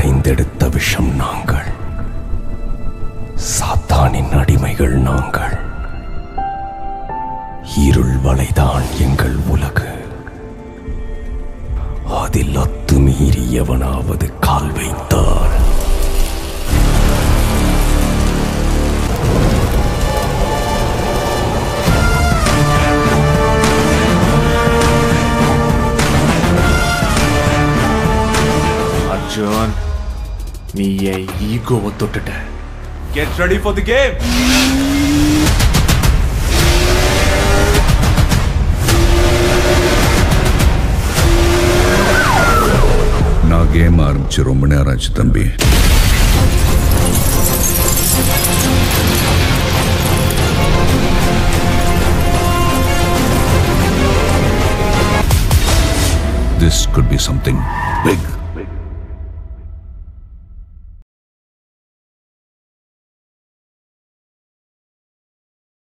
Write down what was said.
கடைந்தெடுத்த விஷம் நாங்கள் சாத்தானின் அடிமைகள் நாங்கள் இருள் வலைதான் எங்கள் உலகு அதில் அத்துமீறி எவனாவது கால் வைத்தால் அர்ஜுன் நீ என் ஈகோவை தொட்டுட்ட get ready for the game நான் கேம் ஆரம்பிச்சு ரொம்ப நேரம் ஆச்சு தம்பி This could be something big.